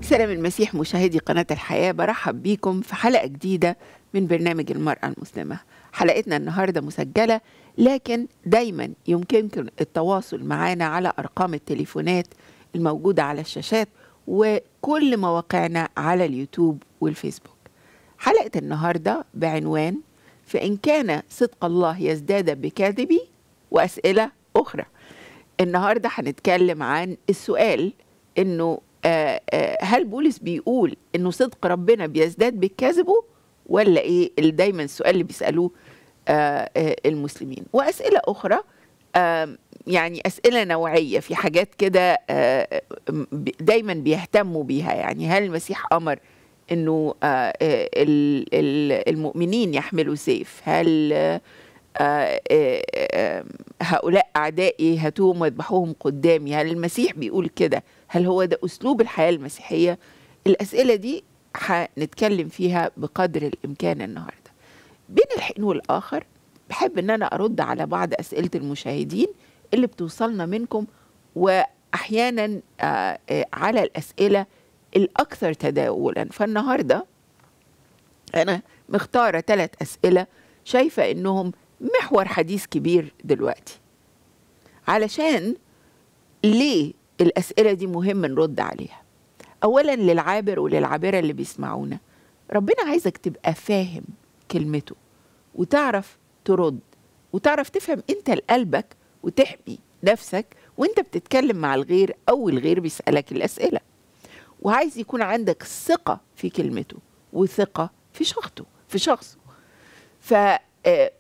سلام المسيح مشاهدي قناة الحياة برحب بيكم في حلقة جديدة من برنامج المرأة المسلمة حلقتنا النهاردة مسجلة لكن دايما يمكنكم التواصل معنا على أرقام التليفونات الموجودة على الشاشات وكل مواقعنا على اليوتيوب والفيسبوك حلقة النهاردة بعنوان فإن كان صدق الله يزداد بكاذبي وأسئلة أخرى النهاردة هنتكلم عن السؤال إنه آه، آه، هل بولس بيقول إنه صدق ربنا بيزداد بكذبه ولا إيه اللي دايما السؤال اللي بيسألوه آه، آه، المسلمين وأسئلة أخرى آم، يعني أسئلة نوعية في حاجات كده آه، ب- دايما بيهتموا بيها يعني هل المسيح أمر انه آه، آه، ال- ال- المؤمنين يحملوا سيف هل آه، آه، آه، هؤلاء اعدائي هاتوهم واذبحوهم قدامي هل المسيح بيقول كده هل هو ده اسلوب الحياه المسيحيه الاسئله دي هنتكلم فيها بقدر الامكان النهارده بين الحين والاخر بحب ان انا ارد على بعض اسئله المشاهدين اللي بتوصلنا منكم واحيانا آه، آه، على الاسئله الاكثر تداولا فالنهارده انا مختاره ثلاث اسئله شايفه انهم محور حديث كبير دلوقتي علشان ليه الاسئله دي مهم نرد عليها اولا للعابر وللعابره اللي بيسمعونا ربنا عايزك تبقى فاهم كلمته وتعرف ترد وتعرف تفهم انت لقلبك وتحمي نفسك وانت بتتكلم مع الغير او الغير بيسالك الاسئله وعايز يكون عندك ثقة في كلمته وثقة في شخصه في شخصه ف آه،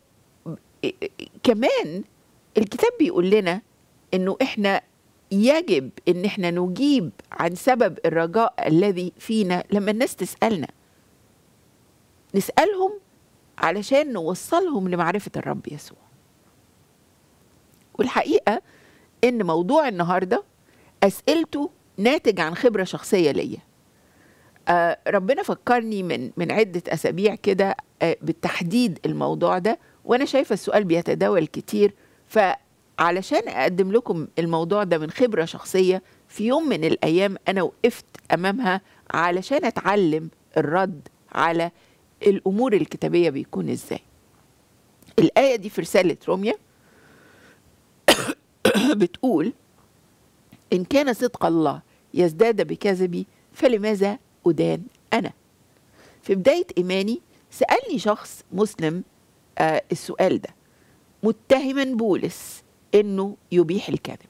كمان الكتاب بيقول لنا انه احنا يجب ان احنا نجيب عن سبب الرجاء الذي فينا لما الناس تسألنا نسألهم علشان نوصلهم لمعرفة الرب يسوع والحقيقة ان موضوع النهارده اسئلته ناتج عن خبره شخصيه ليا آه ربنا فكرني من من عده اسابيع كده آه بالتحديد الموضوع ده وانا شايفه السؤال بيتداول كتير فعلشان اقدم لكم الموضوع ده من خبره شخصيه في يوم من الايام انا وقفت امامها علشان اتعلم الرد على الامور الكتابيه بيكون ازاي الايه دي في رساله روميا بتقول إن كان صدق الله يزداد بكذبي فلماذا أدان أنا في بداية إيماني سألني شخص مسلم آه السؤال ده متهما بولس إنه يبيح الكذب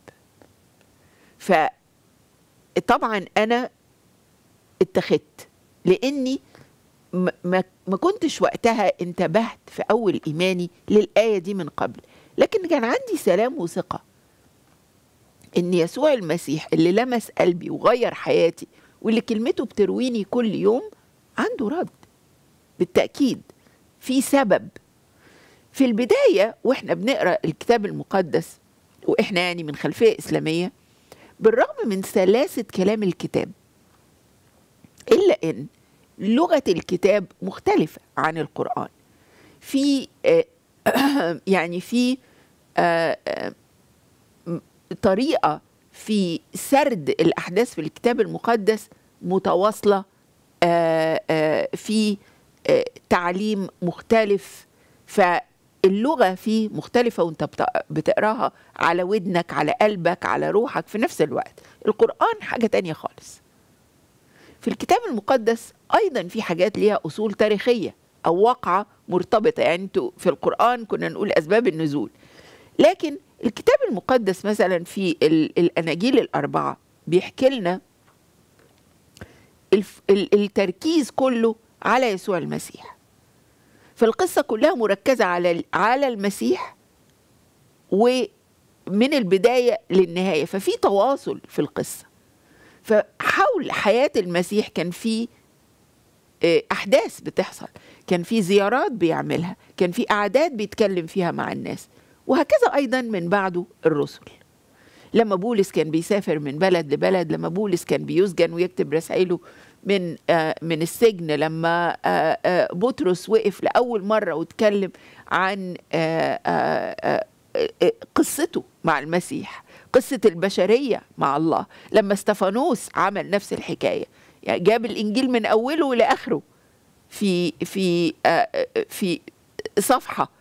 فطبعا أنا اتخذت لأني ما- ما ما كنتش وقتها انتبهت في أول إيماني للآية دي من قبل لكن كان عندي سلام وثقة ان يسوع المسيح اللي لمس قلبي وغير حياتي واللي كلمته بترويني كل يوم عنده رد بالتاكيد في سبب في البدايه واحنا بنقرا الكتاب المقدس واحنا يعني من خلفيه اسلاميه بالرغم من سلاسه كلام الكتاب الا ان لغه الكتاب مختلفه عن القران في آه، يعني في آه، آه، طريقه في سرد الاحداث في الكتاب المقدس متواصله آه، آه، في آه، تعليم مختلف فاللغه فيه مختلفه وانت بت- بتقراها على ودنك على قلبك على روحك في نفس الوقت القران حاجه تانية خالص في الكتاب المقدس ايضا في حاجات ليها اصول تاريخيه او واقعه مرتبطه يعني انتوا في القران كنا نقول اسباب النزول لكن الكتاب المقدس مثلا في ال- الاناجيل الاربعه بيحكي لنا الف- ال- التركيز كله على يسوع المسيح فالقصه كلها مركزه على ال- على المسيح ومن البدايه للنهايه ففي تواصل في القصه فحول حياه المسيح كان في آه، احداث بتحصل كان في زيارات بيعملها كان في قعدات بيتكلم فيها مع الناس وهكذا ايضا من بعده الرسل لما بولس كان بيسافر من بلد لبلد لما بولس كان بيسجن ويكتب رسائله من آه من السجن لما آه آه بطرس وقف لاول مره واتكلم عن آه آه آه آه قصته مع المسيح قصه البشريه مع الله لما استفانوس عمل نفس الحكايه يعني جاب الانجيل من اوله لاخره في في آه، في صفحه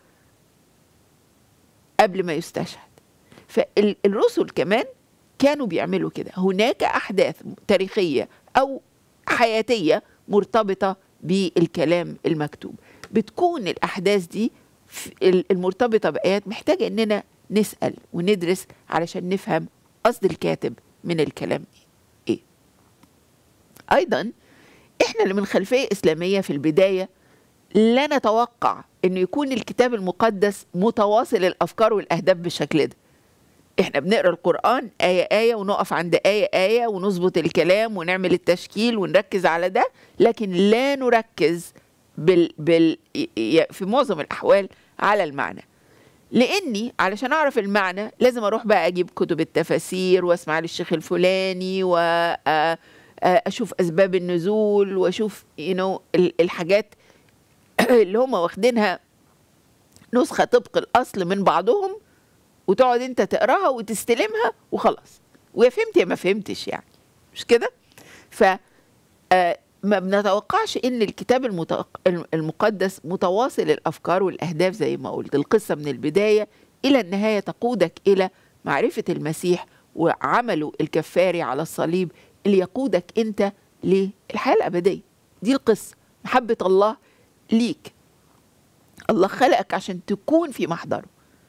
قبل ما يستشهد فالرسل كمان كانوا بيعملوا كده هناك احداث تاريخيه او حياتيه مرتبطه بالكلام المكتوب بتكون الاحداث دي المرتبطه بايات محتاجه اننا نسال وندرس علشان نفهم قصد الكاتب من الكلام ايه ايضا احنا اللي من خلفيه اسلاميه في البدايه لا نتوقع انه يكون الكتاب المقدس متواصل الافكار والاهداف بالشكل ده احنا بنقرا القران ايه ايه ونقف عند ايه ايه ونظبط الكلام ونعمل التشكيل ونركز على ده لكن لا نركز بال بال في معظم الاحوال على المعنى لاني علشان اعرف المعنى لازم اروح بقى اجيب كتب التفاسير واسمع للشيخ الفلاني واشوف اسباب النزول واشوف you know الحاجات اللي هم واخدينها نسخه طبق الاصل من بعضهم وتقعد انت تقراها وتستلمها وخلاص ويا فهمت يا ما فهمتش يعني مش كده ف ما بنتوقعش ان الكتاب المتوق... المقدس متواصل الافكار والاهداف زي ما قلت القصه من البدايه الى النهايه تقودك الى معرفه المسيح وعمله الكفاري على الصليب اللي يقودك انت للحياه الابديه دي القصه محبه الله ليك الله خلقك عشان تكون في محضره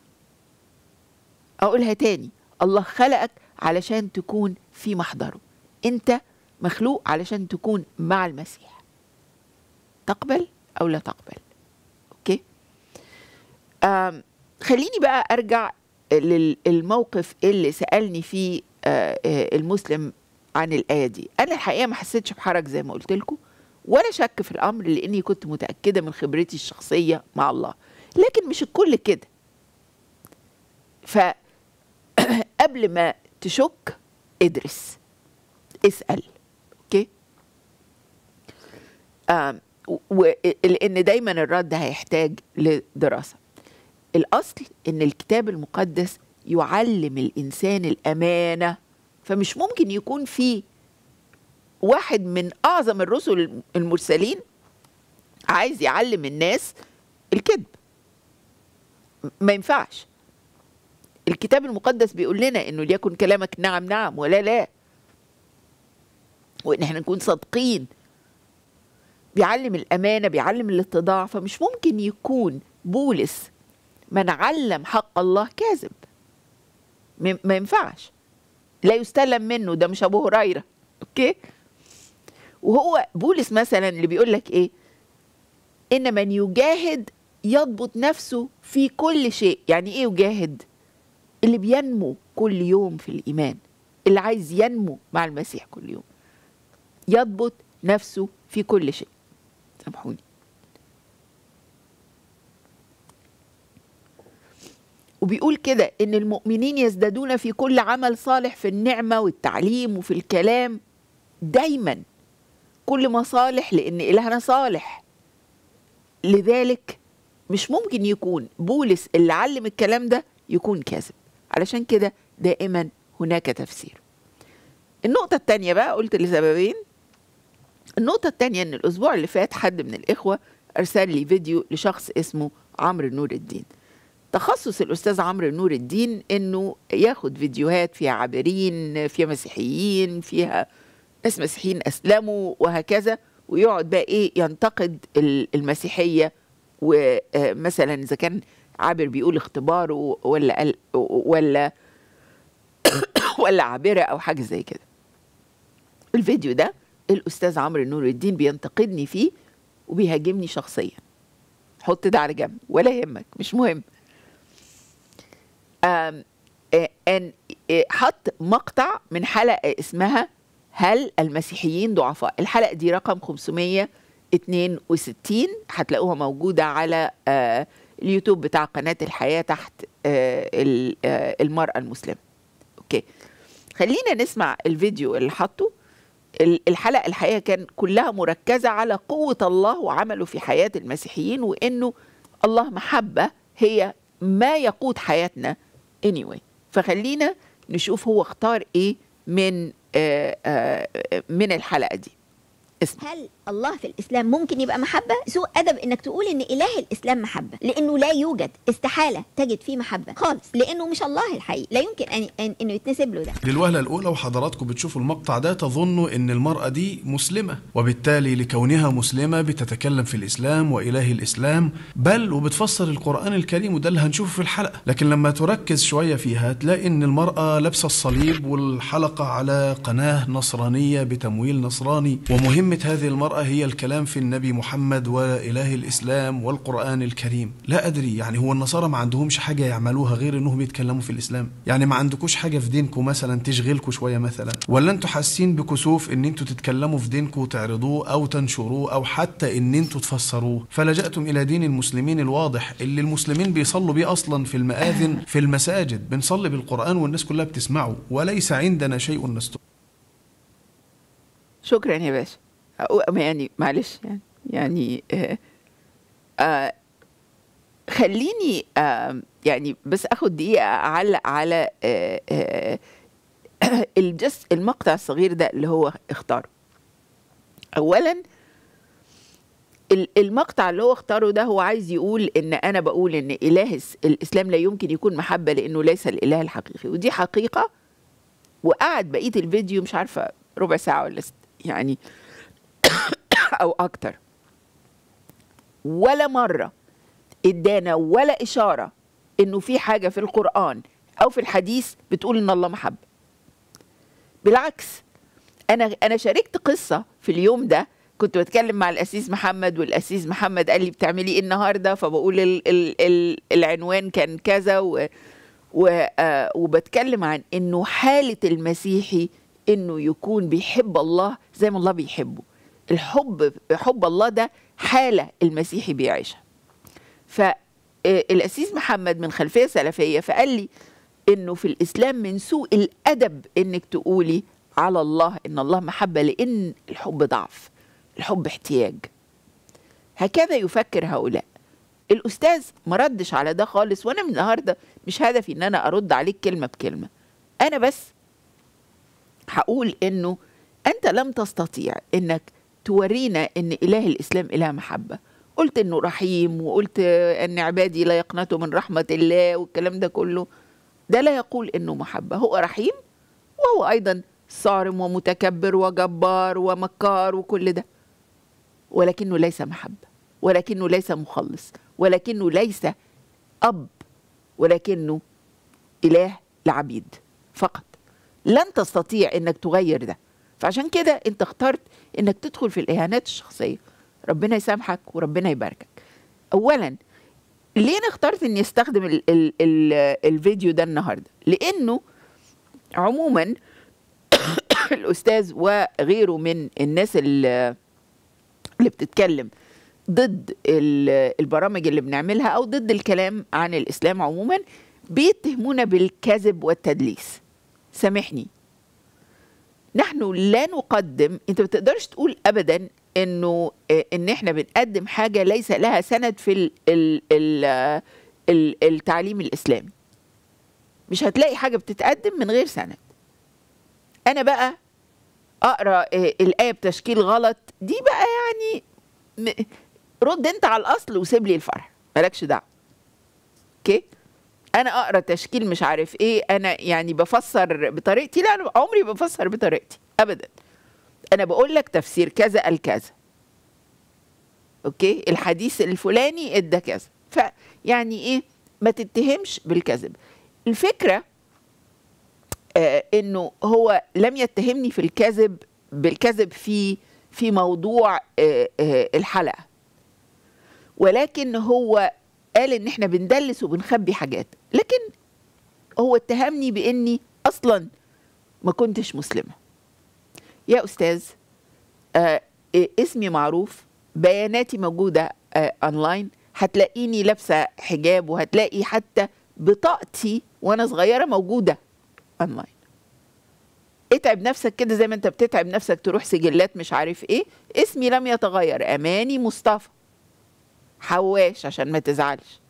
اقولها تاني الله خلقك علشان تكون في محضره انت مخلوق علشان تكون مع المسيح تقبل او لا تقبل اوكي آم خليني بقى ارجع للموقف اللي سالني فيه آه المسلم عن الايه دي انا الحقيقه ما حسيتش بحرج زي ما قلت لكم ولا شك في الامر لاني كنت متاكده من خبرتي الشخصيه مع الله لكن مش الكل كده ف قبل ما تشك ادرس اسال اوكي آم لان دايما الرد هيحتاج لدراسه الاصل ان الكتاب المقدس يعلم الانسان الامانه فمش ممكن يكون في واحد من اعظم الرسل المرسلين عايز يعلم الناس الكذب ما ينفعش الكتاب المقدس بيقول لنا انه ليكن كلامك نعم نعم ولا لا وان احنا نكون صادقين بيعلم الامانه بيعلم الاتضاع فمش ممكن يكون بولس من علم حق الله كاذب ما ينفعش لا يستلم منه ده مش ابو هريره اوكي وهو بولس مثلا اللي بيقول لك ايه ان من يجاهد يضبط نفسه في كل شيء يعني ايه يجاهد اللي بينمو كل يوم في الايمان اللي عايز ينمو مع المسيح كل يوم يضبط نفسه في كل شيء سامحوني وبيقول كده ان المؤمنين يزدادون في كل عمل صالح في النعمه والتعليم وفي الكلام دايما كل ما صالح لان الهنا صالح لذلك مش ممكن يكون بولس اللي علم الكلام ده يكون كاذب علشان كده دائما هناك تفسير النقطة التانية بقى قلت لسببين النقطة التانية ان الاسبوع اللي فات حد من الاخوة ارسل لي فيديو لشخص اسمه عمرو نور الدين تخصص الاستاذ عمرو نور الدين انه ياخد فيديوهات فيها عابرين فيها مسيحيين فيها ناس مسيحيين اسلموا وهكذا ويقعد بقى ايه ينتقد المسيحيه ومثلا اذا كان عابر بيقول اختباره ولا ولا ولا عابره او حاجه زي كده الفيديو ده الاستاذ عمرو نور الدين بينتقدني فيه وبيهاجمني شخصيا حط ده على جنب ولا يهمك مش مهم ان حط مقطع من حلقه اسمها هل المسيحيين ضعفاء الحلقه دي رقم 562 هتلاقوها موجوده على آه اليوتيوب بتاع قناه الحياه تحت آه المراه المسلمه اوكي خلينا نسمع الفيديو اللي حطه الحلقه الحقيقه كان كلها مركزه على قوه الله وعمله في حياه المسيحيين وانه الله محبه هي ما يقود حياتنا anyway فخلينا نشوف هو اختار ايه من آآ آآ من الحلقه دي اسم هل الله في الاسلام ممكن يبقى محبه سوء ادب انك تقول ان اله الاسلام محبه لانه لا يوجد استحاله تجد فيه محبه خالص لانه مش الله الحقيقي لا يمكن ان أن- انه يتنسب له ده للوهلة الأولى وحضراتكم بتشوفوا المقطع ده تظنوا إن المرأة دي مسلمة وبالتالي لكونها مسلمة بتتكلم في الإسلام وإله الإسلام بل وبتفسر القرآن الكريم وده اللي هنشوفه في الحلقة لكن لما تركز شوية فيها تلاقي إن المرأة لابسة الصليب والحلقة على قناة نصرانية بتمويل نصراني ومهمة هذه المرأة هي الكلام في النبي محمد وإله الإسلام والقرآن الكريم لا أدري يعني هو النصارى ما عندهمش حاجة يعملوها غير إنهم يتكلموا في الإسلام يعني ما عندكوش حاجة في دينكم مثلا تشغلكوا شوية مثلا ولا أنتوا حاسين بكسوف إن أنتوا تتكلموا في دينكم وتعرضوه أو تنشروه أو حتى إن أنتوا تفسروه فلجأتم إلى دين المسلمين الواضح اللي المسلمين بيصلوا بيه أصلا في المآذن في المساجد بنصلي بالقرآن والناس كلها بتسمعه وليس عندنا شيء نستر شكرا يا باشا أو- يعني معلش يعني يعني آه آه خليني آه يعني بس اخد دقيقه اعلق على آه آه الجس المقطع الصغير ده اللي هو اختاره اولا ال- المقطع اللي هو اختاره ده هو عايز يقول ان انا بقول ان اله الس- الاسلام لا يمكن يكون محبه لانه ليس الاله الحقيقي ودي حقيقه وقعد بقيه الفيديو مش عارفه ربع ساعه ولا ست يعني او اكتر ولا مره ادانا ولا اشاره انه في حاجه في القران او في الحديث بتقول ان الله محبه بالعكس انا انا شاركت قصه في اليوم ده كنت بتكلم مع الاسيس محمد والاسيس محمد قال لي بتعملي ايه النهارده فبقول ال ال ال العنوان كان كذا و و آه وبتكلم عن انه حاله المسيحي انه يكون بيحب الله زي ما الله بيحبه الحب حب الله ده حاله المسيحي بيعيشها فالاسيس محمد من خلفيه سلفيه فقال لي انه في الاسلام من سوء الادب انك تقولي على الله ان الله محبه لان الحب ضعف الحب احتياج هكذا يفكر هؤلاء الاستاذ ما ردش على ده خالص وانا من النهارده مش هدفي ان انا ارد عليك كلمه بكلمه انا بس هقول انه انت لم تستطيع انك تورينا ان اله الاسلام اله محبه قلت انه رحيم وقلت ان عبادي لا يقنطوا من رحمه الله والكلام ده كله ده لا يقول انه محبه هو رحيم وهو ايضا صارم ومتكبر وجبار ومكار وكل ده ولكنه ليس محبه ولكنه ليس مخلص ولكنه ليس اب ولكنه اله لعبيد فقط لن تستطيع انك تغير ده فعشان كده انت اخترت انك تدخل في الاهانات الشخصيه ربنا يسامحك وربنا يباركك اولا ليه انا اخترت اني استخدم ال ال ال الفيديو ده النهارده لانه عموما الاستاذ وغيره من الناس اللي اللي بتتكلم ضد ال- البرامج اللي بنعملها او ضد الكلام عن الاسلام عموما بيتهمونا بالكذب والتدليس سامحني نحن لا نقدم انت ما تقدرش تقول ابدا انه آه، ان احنا بنقدم حاجه ليس لها سند في ال ال ال آه، ال التعليم الاسلامي مش هتلاقي حاجه بتتقدم من غير سند انا بقى اقرا آه، الايه بتشكيل غلط دي بقى يعني م- رد انت على الاصل وسيب لي الفرع مالكش دعوه اوكي انا اقرا تشكيل مش عارف ايه انا يعني بفسر بطريقتي لا انا عمري بفسر بطريقتي ابدا انا بقول لك تفسير كذا قال كذا اوكي الحديث الفلاني ادى كذا فيعني ايه ما تتهمش بالكذب الفكره آه انه هو لم يتهمني في الكذب بالكذب في في موضوع آه آه الحلقه ولكن هو قال ان احنا بندلس وبنخبي حاجات لكن هو اتهمني باني اصلا ما كنتش مسلمه يا استاذ آه إيه، اسمي معروف بياناتي موجوده آه اونلاين هتلاقيني لابسه حجاب وهتلاقي حتى بطاقتي وانا صغيره موجوده اونلاين اتعب نفسك كده زي ما انت بتتعب نفسك تروح سجلات مش عارف ايه اسمي لم يتغير اماني مصطفى حواش عشان ما تزعلش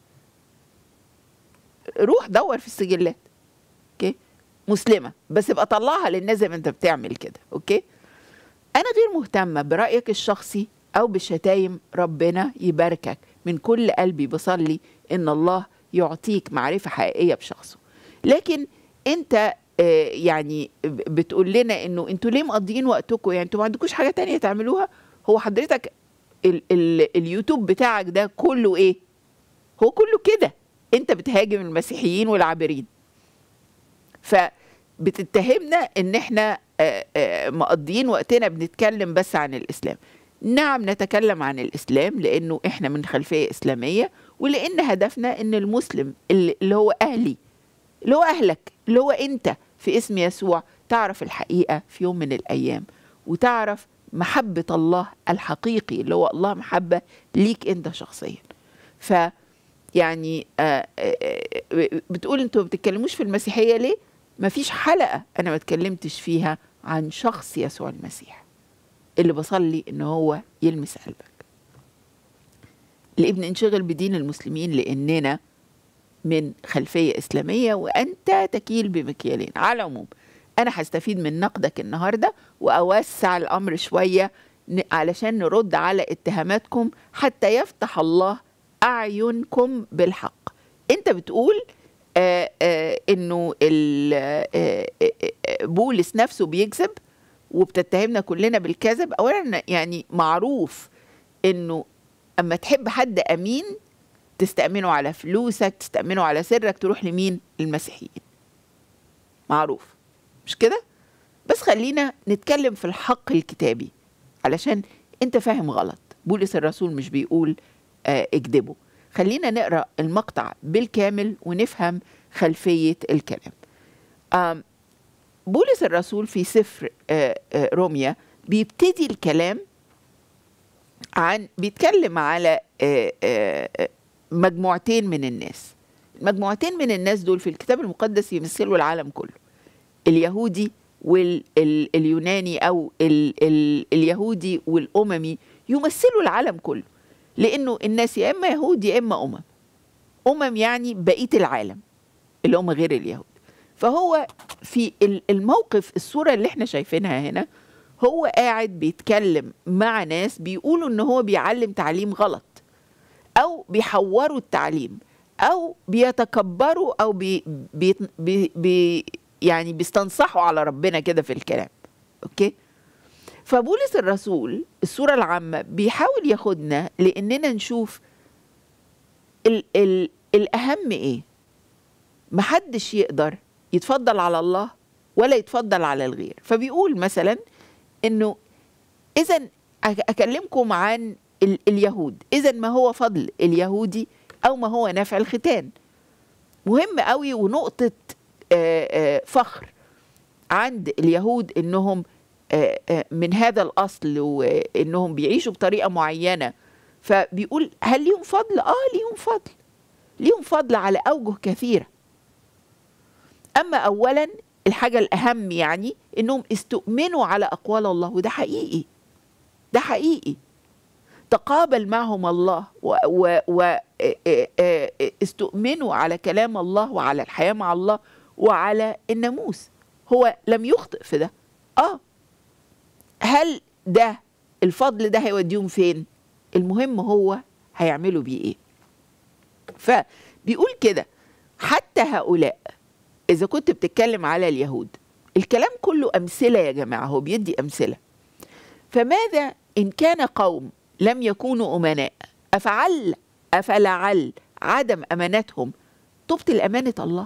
روح دور في السجلات اوكي مسلمه بس ابقى طلعها للناس زي ما انت بتعمل كده اوكي انا غير مهتمه برايك الشخصي او بشتايم ربنا يباركك من كل قلبي بصلي ان الله يعطيك معرفه حقيقيه بشخصه لكن انت آه، يعني ب- بتقول لنا انه انتوا ليه مقضيين وقتكم يعني انتوا ما عندكوش حاجه تانية تعملوها هو حضرتك ال ال اليوتيوب بتاعك ده كله ايه هو كله كده انت بتهاجم المسيحيين والعابرين فبتتهمنا ان احنا آه، آه، مقضيين وقتنا بنتكلم بس عن الاسلام نعم نتكلم عن الاسلام لانه احنا من خلفيه اسلاميه ولان هدفنا ان المسلم اللي اللي هو اهلي اللي هو اهلك اللي هو انت في اسم يسوع تعرف الحقيقه في يوم من الايام وتعرف محبه الله الحقيقي اللي هو الله محبه ليك انت شخصيا ف يعني آه، آه، آه، بتقول انتوا ما بتتكلموش في المسيحيه ليه ما فيش حلقه انا ما اتكلمتش فيها عن شخص يسوع المسيح اللي بصلي ان هو يلمس قلبك ليه بننشغل بدين المسلمين لاننا من خلفيه اسلاميه وانت تكيل بمكيالين على العموم انا هستفيد من نقدك النهارده واوسع الامر شويه ن- علشان نرد على اتهاماتكم حتى يفتح الله اعينكم بالحق انت بتقول آه آه انه ال- آه آه آه، بولس نفسه بيكذب وبتتهمنا كلنا بالكذب اولا يعني معروف انه اما تحب حد امين تستأمنه على فلوسك تستأمنه على سرك تروح لمين المسيحيين معروف مش كده بس خلينا نتكلم في الحق الكتابي علشان انت فاهم غلط بولس الرسول مش بيقول آه اكذبوا خلينا نقرا المقطع بالكامل ونفهم خلفيه الكلام آم، بولس الرسول في سفر آه، آه، روميا بيبتدي الكلام عن بيتكلم على آه، آه، آه، مجموعتين من الناس المجموعتين من الناس دول في الكتاب المقدس يمثلوا العالم كله اليهودي واليوناني او ال ال اليهودي والاممي يمثلوا العالم كله لانه الناس يا اما يهود يا اما امم امم يعني بقيه العالم اللي هم غير اليهود فهو في ال- الموقف الصوره اللي احنا شايفينها هنا هو قاعد بيتكلم مع ناس بيقولوا ان هو بيعلم تعليم غلط او بيحوروا التعليم او بيتكبروا او بي بي بي بي يعني بيستنصحوا على ربنا كده في الكلام اوكي فبولس الرسول الصوره العامه بيحاول ياخدنا لاننا نشوف ال ال الاهم ايه محدش يقدر يتفضل على الله ولا يتفضل على الغير فبيقول مثلا انه اذا اكلمكم عن ال- اليهود اذا ما هو فضل اليهودي او ما هو نفع الختان مهم قوي ونقطه آه، آه، فخر عند اليهود انهم آه، آه، من هذا الاصل وانهم بيعيشوا بطريقه معينه فبيقول هل ليهم فضل اه ليهم فضل ليهم فضل على اوجه كثيره اما اولا الحاجه الاهم يعني انهم استؤمنوا على اقوال الله وده حقيقي ده حقيقي تقابل معهم الله واستؤمنوا على كلام الله وعلى الحياه مع الله وعلى الناموس هو لم يخطئ في ده اه هل ده الفضل ده هيوديهم فين المهم هو هيعملوا بيه ايه فبيقول كده حتى هؤلاء اذا كنت بتتكلم على اليهود الكلام كله امثله يا جماعه هو بيدي امثله فماذا ان كان قوم لم يكونوا امناء افعل افلعل عدم امانتهم تبطل امانه الله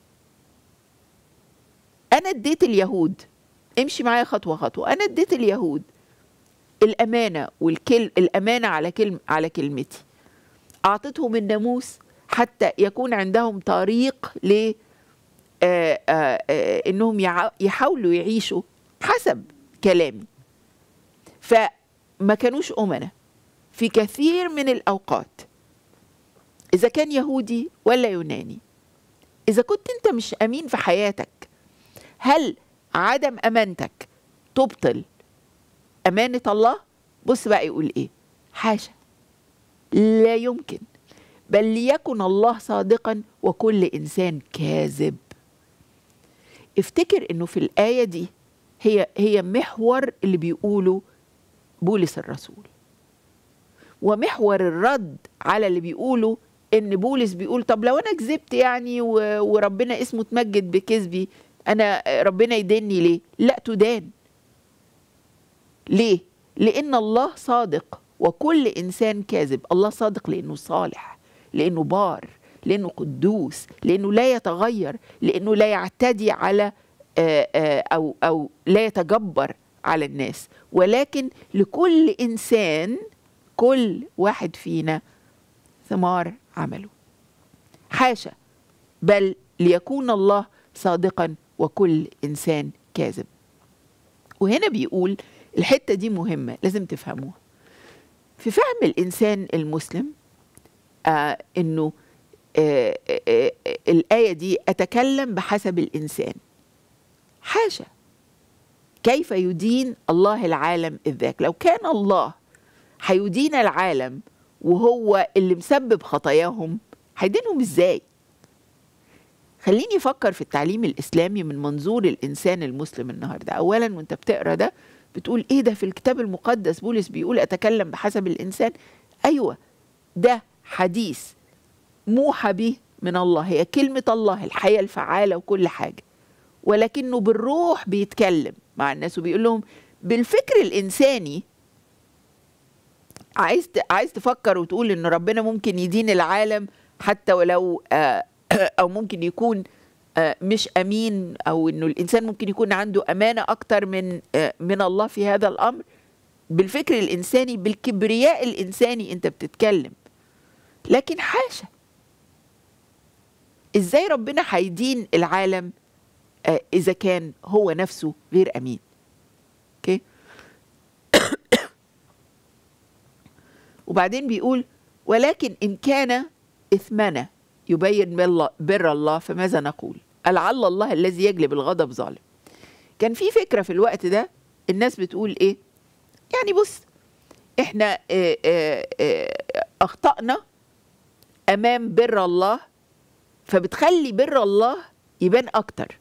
انا اديت اليهود امشي معايا خطوه خطوه انا اديت اليهود الامانه والكل الامانه على كلم على كلمتي اعطيتهم الناموس حتى يكون عندهم طريق ل آه، آه، آه، انهم يع- يحاولوا يعيشوا حسب كلامي فما كانوش امنا في كثير من الاوقات اذا كان يهودي ولا يوناني اذا كنت انت مش امين في حياتك هل عدم امانتك تبطل امانه الله بص بقى يقول ايه حاشا لا يمكن بل ليكن الله صادقا وكل انسان كاذب افتكر انه في الايه دي هي هي محور اللي بيقوله بولس الرسول ومحور الرد على اللي بيقوله ان بولس بيقول طب لو انا كذبت يعني و- وربنا اسمه اتمجد بكذبي انا ربنا يدني ليه لا تدان ليه لان الله صادق وكل انسان كاذب الله صادق لانه صالح لانه بار لانه قدوس لانه لا يتغير لانه لا يعتدي على آه، آه، او او لا يتجبر على الناس ولكن لكل انسان كل واحد فينا ثمار عمله حاشا بل ليكون الله صادقا وكل انسان كاذب وهنا بيقول الحته دي مهمه لازم تفهموها في فهم الانسان المسلم آه انه آه آه آه الايه دي اتكلم بحسب الانسان حاشا كيف يدين الله العالم إذ ذاك لو كان الله هيدين العالم وهو اللي مسبب خطاياهم هيدينهم ازاي خليني افكر في التعليم الاسلامي من منظور الانسان المسلم النهارده اولا وانت بتقرا ده بتقول ايه ده في الكتاب المقدس بولس بيقول اتكلم بحسب الانسان ايوه ده حديث موحى به من الله هي كلمه الله الحياه الفعاله وكل حاجه ولكنه بالروح بيتكلم مع الناس وبيقول لهم بالفكر الانساني عايز ت- عايز تفكر وتقول ان ربنا ممكن يدين العالم حتى ولو آه، او ممكن يكون آه، مش امين او انه الانسان ممكن يكون عنده امانه اكتر من آه، من الله في هذا الامر بالفكر الانساني بالكبرياء الانساني انت بتتكلم لكن حاشا ازاي ربنا هيدين العالم آه، اذا كان هو نفسه غير امين اوكي وبعدين بيقول ولكن ان كان اثمنا يبين بل- بر الله فماذا نقول لعل الله الذي يجلب الغضب ظالم كان في فكره في الوقت ده الناس بتقول ايه يعني بص احنا آه، آه، آه، اخطانا امام بر الله فبتخلي بر الله يبان اكتر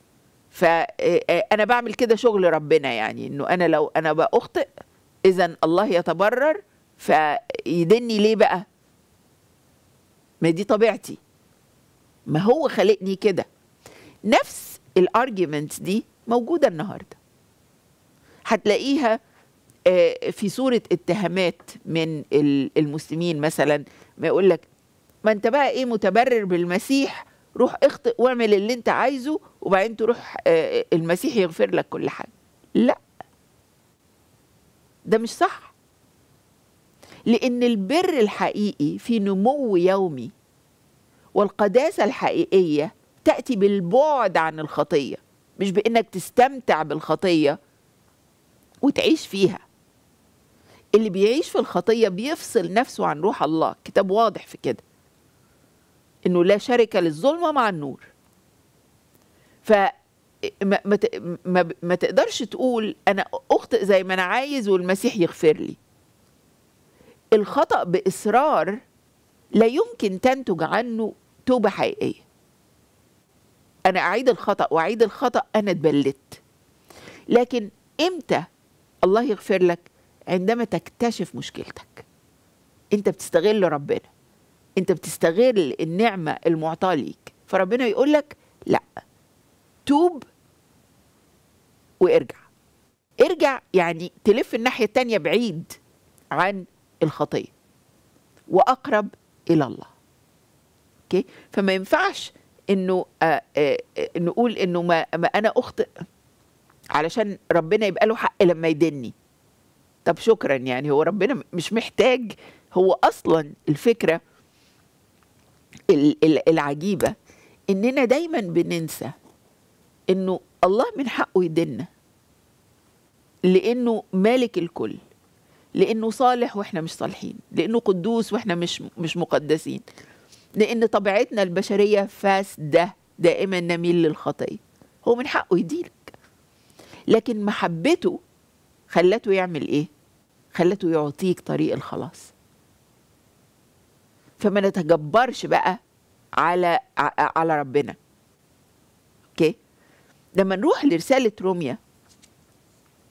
فانا بعمل كده شغل ربنا يعني انه انا لو انا بأخطئ اذا الله يتبرر فيدني ليه بقى ما دي طبيعتي ما هو خلقني كده نفس الارجيومنتس دي موجوده النهارده هتلاقيها آه، في صوره اتهامات من ال- المسلمين مثلا ما يقول لك ما انت بقى ايه متبرر بالمسيح روح اخطئ واعمل اللي انت عايزه وبعدين تروح آه، المسيح يغفر لك كل حاجه لا ده مش صح لان البر الحقيقي في نمو يومي والقداسه الحقيقيه تاتي بالبعد عن الخطيه مش بانك تستمتع بالخطيه وتعيش فيها اللي بيعيش في الخطيه بيفصل نفسه عن روح الله كتاب واضح في كده انه لا شركه للظلمه مع النور ف ما, ما, ت- ما, ما تقدرش تقول انا اخطئ زي ما انا عايز والمسيح يغفر لي الخطا باصرار لا يمكن تنتج عنه توبه حقيقيه انا اعيد الخطا واعيد الخطا انا اتبلدت لكن امتى الله يغفر لك عندما تكتشف مشكلتك انت بتستغل ربنا انت بتستغل النعمه المعطاه ليك فربنا يقول لك لا توب وارجع ارجع يعني تلف الناحيه التانيه بعيد عن الخطيه واقرب الى الله اوكي فما ينفعش انه آه آه آه، نقول انه ما, ما انا اخطئ علشان ربنا يبقى له حق لما يدني طب شكرا يعني هو ربنا مش محتاج هو اصلا الفكره ال- ال- العجيبه اننا دايما بننسى انه الله من حقه يدنا لانه مالك الكل لانه صالح واحنا مش صالحين لانه قدوس واحنا مش مش مقدسين لان طبيعتنا البشريه فاسده دائما نميل للخطيه هو من حقه يديلك لكن محبته خلته يعمل ايه خلته يعطيك طريق الخلاص فما نتجبرش بقى على ع- على ربنا اوكي لما نروح لرساله روميا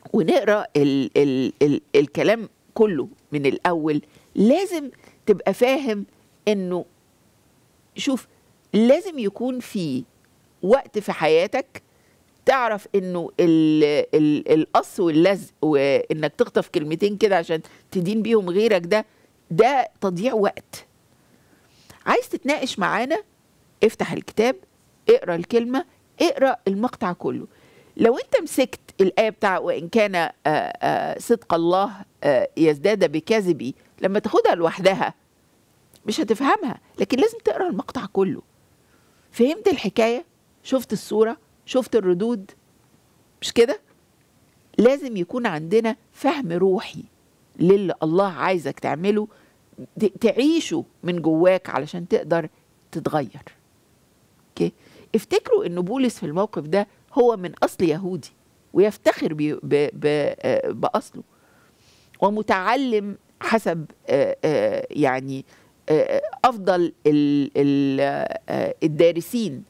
ونقرا ال ال ال الكلام كله من الاول لازم تبقى فاهم انه شوف لازم يكون في وقت في حياتك تعرف انه ال ال القص واللزق وانك تخطف كلمتين كده عشان تدين بيهم غيرك ده ده تضييع وقت عايز تتناقش معانا افتح الكتاب اقرا الكلمه اقرا المقطع كله لو انت مسكت الايه بتاع وان كان آه، آه، صدق الله آه، يزداد بكذبي لما تاخدها لوحدها مش هتفهمها لكن لازم تقرا المقطع كله فهمت الحكايه شفت الصوره شفت الردود مش كده لازم يكون عندنا فهم روحي للي الله عايزك تعمله ت- تعيشه من جواك علشان تقدر تتغير اوكي افتكروا ان بولس في الموقف ده هو من اصل يهودي ويفتخر بي- ب- ب- آه، باصله ومتعلم حسب آه، آه، يعني آه، افضل ال- ال- آه، الدارسين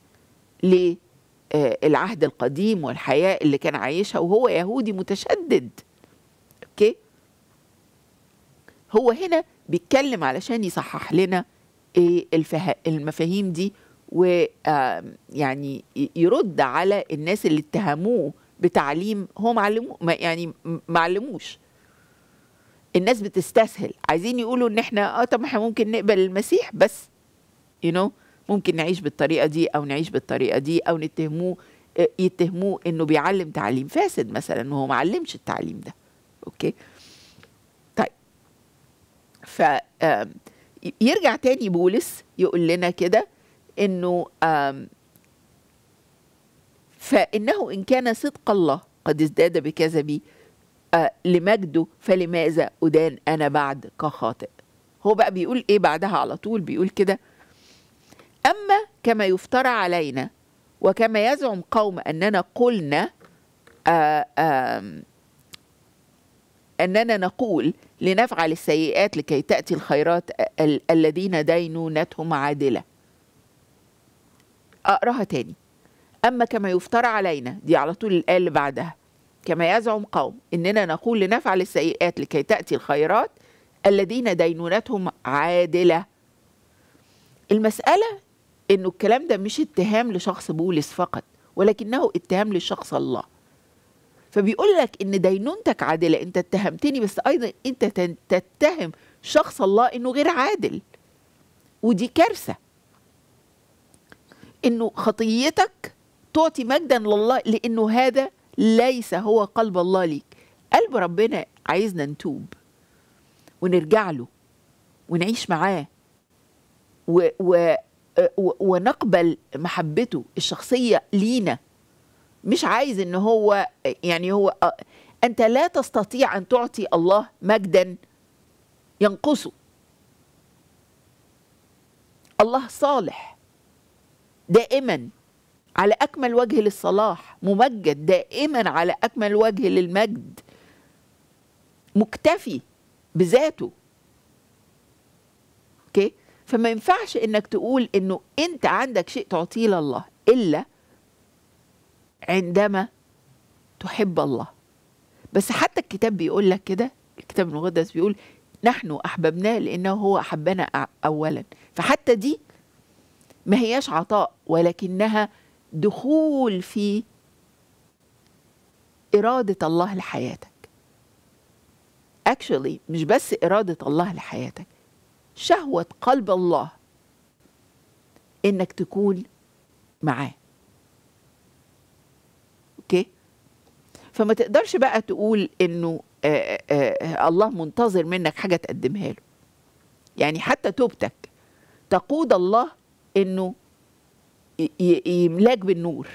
للعهد القديم والحياه اللي كان عايشها وهو يهودي متشدد اوكي هو هنا بيتكلم علشان يصحح لنا ايه الفه... المفاهيم دي ويعني يرد على الناس اللي اتهموه بتعليم هو معلمو ما يعني م- معلموش الناس بتستسهل عايزين يقولوا ان احنا اه طب احنا ممكن نقبل المسيح بس يو you know ممكن نعيش بالطريقه دي او نعيش بالطريقه دي او نتهموه آه، يتهموه انه بيعلم تعليم فاسد مثلا وهو ما علمش التعليم ده اوكي طيب ف آم، ي- يرجع تاني بولس يقول لنا كده انه آم، فانه ان كان صدق الله قد ازداد بكذبي آه، لمجده فلماذا ادان انا بعد كخاطئ هو بقى بيقول ايه بعدها على طول بيقول كده اما كما يفترى علينا وكما يزعم قوم اننا قلنا آه، آم، اننا نقول لنفعل السيئات لكي تاتي الخيرات ال- الذين دينونتهم عادله اقراها تاني اما كما يفترى علينا دي على طول الايه اللي بعدها كما يزعم قوم اننا نقول لنفعل السيئات لكي تاتي الخيرات الذين دينونتهم عادله المساله انه الكلام ده مش اتهام لشخص بولس فقط ولكنه اتهام لشخص الله فبيقول لك ان دينونتك عادله انت اتهمتني بس ايضا انت تن- تتهم شخص الله انه غير عادل ودي كارثه انه خطيتك تعطي مجدا لله لانه هذا ليس هو قلب الله ليك قلب ربنا عايزنا نتوب ونرجع له ونعيش معاه و و و ونقبل محبته الشخصيه لينا مش عايز ان هو يعني هو آه، انت لا تستطيع ان تعطي الله مجدا ينقصه الله صالح دائما على اكمل وجه للصلاح ممجد دائما على اكمل وجه للمجد مكتفي بذاته اوكي فما ينفعش انك تقول انه انت عندك شيء تعطيه لله الا عندما تحب الله بس حتى الكتاب بيقول لك كده الكتاب المقدس بيقول نحن احببناه لانه هو احبنا أ- اولا فحتى دي ما هياش عطاء ولكنها دخول في إرادة الله لحياتك actually مش بس إرادة الله لحياتك شهوة قلب الله إنك تكون معاه أوكي فما تقدرش بقى تقول إنه آه، آه، آه، الله منتظر منك حاجة تقدمها له يعني حتى توبتك تقود الله إنه ي- ي- يملاك بالنور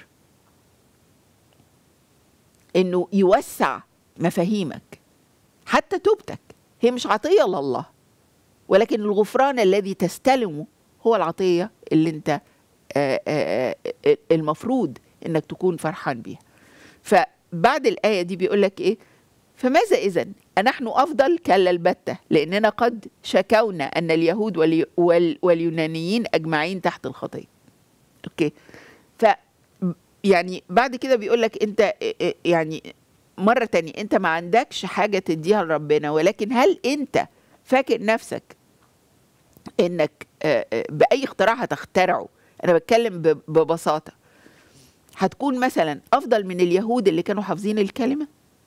انه يوسع مفاهيمك حتى توبتك هي مش عطيه لله ولكن الغفران الذي تستلمه هو العطيه اللي انت آه، آه، آه، المفروض انك تكون فرحان بيها فبعد الايه دي بيقول لك ايه فماذا اذا أنحن افضل كلا البته لاننا قد شكونا ان اليهود والي- وال- واليونانيين اجمعين تحت الخطيه اوكي ف يعني بعد كده بيقول لك انت اه- اه يعني مرة تانية انت ما عندكش حاجة تديها لربنا ولكن هل انت فاكر نفسك انك آه، آه، بأي اختراع هتخترعه انا بتكلم ب- ببساطة هتكون مثلا افضل من اليهود اللي كانوا حافظين الكلمة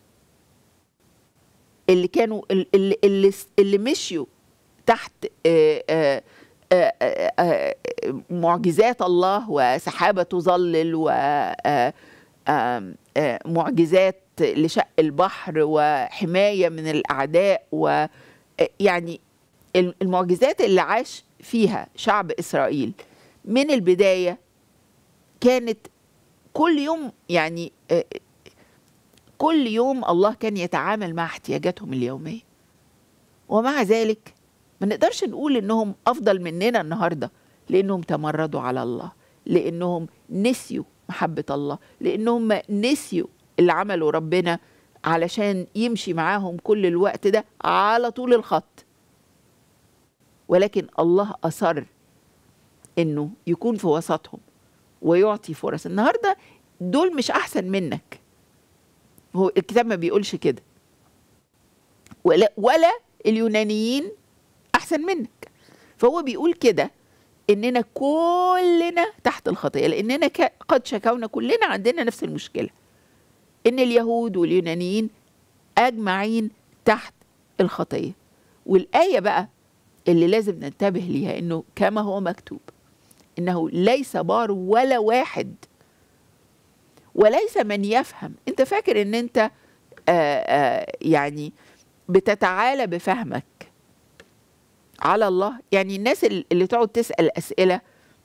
اللي كانوا ال- اللي, اللي, اللي مشيوا تحت آه، آه، آه، آه، آه، معجزات الله وسحابة تظلل و آه، آم، آه، معجزات لشق البحر وحماية من الأعداء و آه، يعني ال- المعجزات اللي عاش فيها شعب إسرائيل من البداية كانت كل يوم يعني آه، كل يوم الله كان يتعامل مع احتياجاتهم اليومية ومع ذلك ما نقدرش نقول انهم افضل مننا النهارده لانهم تمردوا على الله لانهم نسيوا محبه الله لانهم نسيوا اللي عمله ربنا علشان يمشي معاهم كل الوقت ده على طول الخط ولكن الله اصر انه يكون في وسطهم ويعطي فرص النهارده دول مش احسن منك هو الكتاب ما بيقولش كده ولا ولا اليونانيين احسن منك فهو بيقول كده اننا كلنا تحت الخطيه لاننا ك- قد شكونا كلنا عندنا نفس المشكله ان اليهود واليونانيين اجمعين تحت الخطيه والايه بقى اللي لازم ننتبه ليها انه كما هو مكتوب انه ليس بار ولا واحد وليس من يفهم انت فاكر ان انت آآ آآ يعني بتتعالى بفهمك على الله يعني الناس ال- اللي تقعد تسأل أسئلة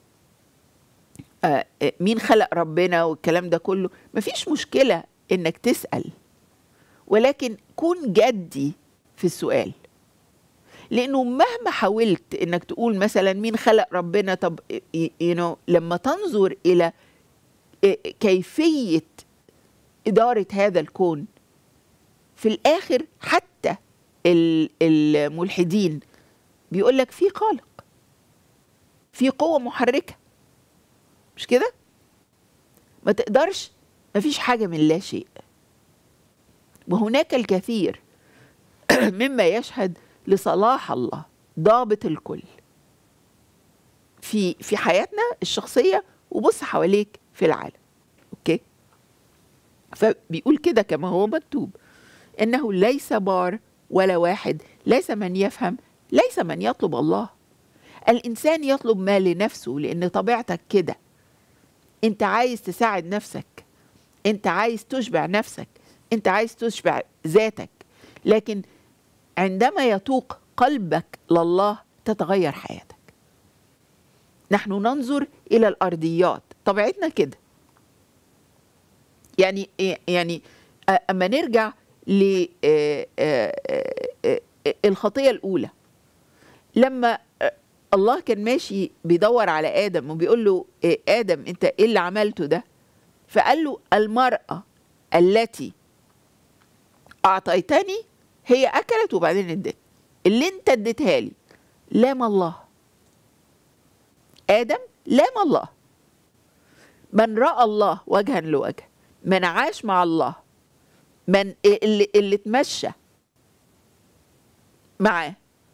آه، آه، مين خلق ربنا والكلام ده كله مفيش مشكلة انك تسأل ولكن كون جدي في السؤال لانه مهما حاولت انك تقول مثلا مين خلق ربنا طب you know لما تنظر الى آه، كيفية إدارة هذا الكون في الآخر حتى ال- الملحدين بيقول لك في خالق في قوة محركة مش كده؟ ما تقدرش ما فيش حاجة من لا شيء وهناك الكثير مما يشهد لصلاح الله ضابط الكل في في حياتنا الشخصية وبص حواليك في العالم اوكي فبيقول كده كما هو مكتوب انه ليس بار ولا واحد ليس من يفهم ليس من يطلب الله الانسان يطلب ما لنفسه لان طبيعتك كده انت عايز تساعد نفسك انت عايز تشبع نفسك انت عايز تشبع ذاتك لكن عندما يتوق قلبك لله تتغير حياتك نحن ننظر الى الارضيات طبيعتنا كده يعني يعني آه، اما نرجع للخطيه الاولى لما آه، الله كان ماشي بيدور على ادم وبيقول له آه، ادم انت ايه اللي عملته ده فقال له المراه التي اعطيتني هي اكلت وبعدين ادت اللي انت اديتها لي لام الله ادم لام الله من راى الله وجها لوجه من عاش مع الله من اللي, اللي اتمشى معاه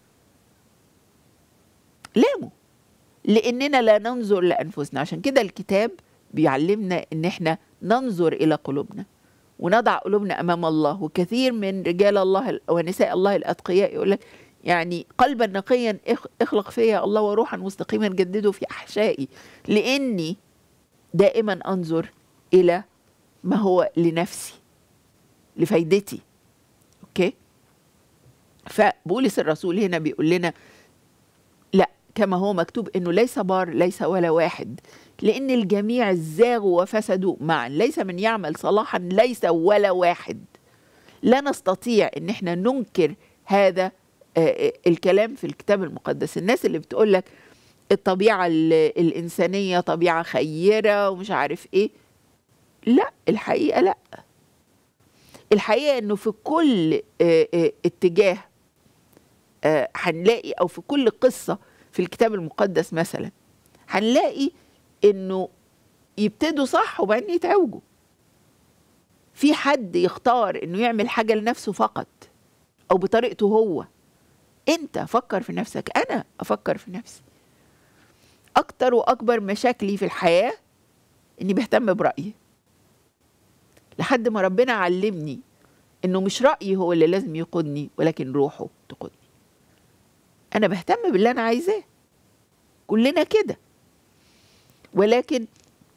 لامه لاننا لا ننظر لانفسنا عشان كده الكتاب بيعلمنا ان احنا ننظر الى قلوبنا ونضع قلوبنا امام الله وكثير من رجال الله ونساء الله الاتقياء يقول لك يعني قلبا نقيا اخ- اخلق فيا الله وروحا مستقيما جدده في احشائي لاني دائما انظر الى ما هو لنفسي لفايدتي اوكي فبولس الرسول هنا بيقول لنا لا كما هو مكتوب انه ليس بار ليس ولا واحد لان الجميع زاغوا وفسدوا معا ليس من يعمل صلاحا ليس ولا واحد لا نستطيع ان احنا ننكر هذا آه، آه، الكلام في الكتاب المقدس الناس اللي بتقول لك الطبيعة ال- الإنسانية طبيعة خيرة ومش عارف إيه لا الحقيقة لا الحقيقة إنه في كل آه، آه، اتجاه آه، هنلاقي أو في كل قصة في الكتاب المقدس مثلا هنلاقي إنه يبتدوا صح وبعدين يتعوجوا في حد يختار انه يعمل حاجه لنفسه فقط او بطريقته هو انت فكر في نفسك انا افكر في نفسي اكتر واكبر مشاكلي في الحياه اني بهتم برايي لحد ما ربنا علمني انه مش رايي هو اللي لازم يقودني ولكن روحه تقودني انا بهتم باللي انا عايزاه كلنا كده ولكن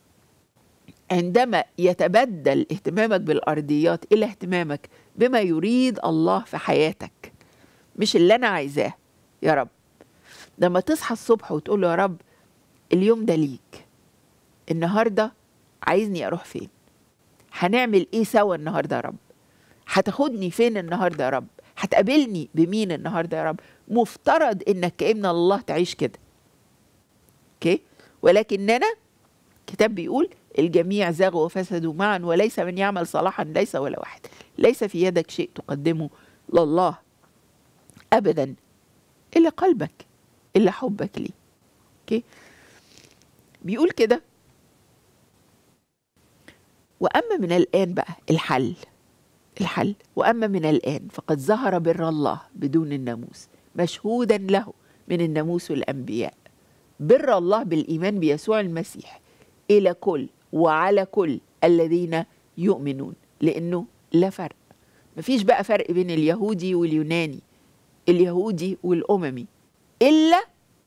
عندما يتبدل اهتمامك بالارضيات الى اهتمامك بما يريد الله في حياتك مش اللي انا عايزاه يا رب لما تصحى الصبح وتقول له يا رب اليوم ده ليك النهارده عايزني اروح فين هنعمل ايه سوا النهارده يا رب هتاخدني فين النهارده يا رب هتقابلني بمين النهارده يا رب مفترض انك كابن الله تعيش كده اوكي ولكننا كتاب بيقول الجميع زاغوا وفسدوا معا وليس من يعمل صلاحا ليس ولا واحد ليس في يدك شيء تقدمه لله ابدا الا قلبك الا حبك ليه اوكي بيقول كده واما من الان بقى الحل الحل واما من الان فقد ظهر بر الله بدون الناموس مشهودا له من الناموس والانبياء بر الله بالايمان بيسوع المسيح الى كل وعلى كل الذين يؤمنون لانه لا فرق مفيش بقى فرق بين اليهودي واليوناني اليهودي والاممي الا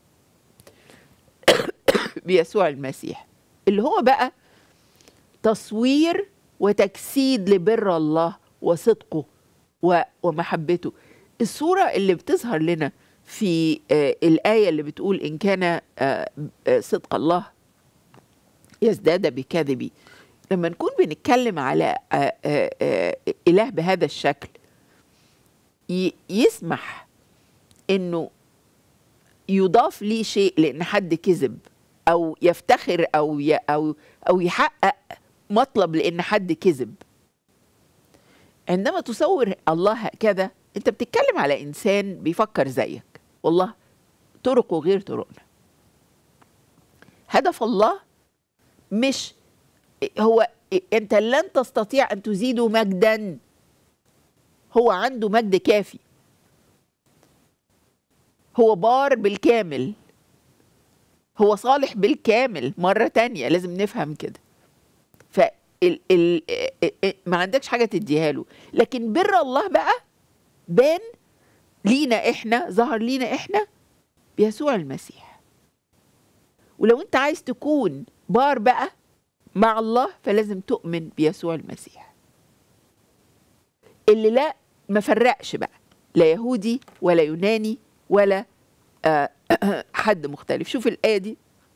بيسوع المسيح اللي هو بقى تصوير وتجسيد لبر الله وصدقه و- ومحبته الصورة اللي بتظهر لنا في آه، الآية اللي بتقول إن كان آه، آه، صدق الله يزداد بكذبي لما نكون بنتكلم على آه، آه، آه، إله بهذا الشكل ي- يسمح إنه يضاف ليه شيء لأن حد كذب أو يفتخر أو ي أو أو يحقق مطلب لأن حد كذب عندما تصور الله هكذا أنت بتتكلم على إنسان بيفكر زيك والله طرقه غير طرقنا هدف الله مش هو أنت لن تستطيع أن تزيده مجدا هو عنده مجد كافي هو بار بالكامل هو صالح بالكامل مرة تانية لازم نفهم كده ف ال ال ما عندكش حاجة تديها له لكن بر الله بقى بان لينا احنا ظهر لينا احنا بيسوع المسيح ولو انت عايز تكون بار بقى مع الله فلازم تؤمن بيسوع المسيح اللي لا ما فرقش بقى لا يهودي ولا يوناني ولا آه حد مختلف شوف الآية دي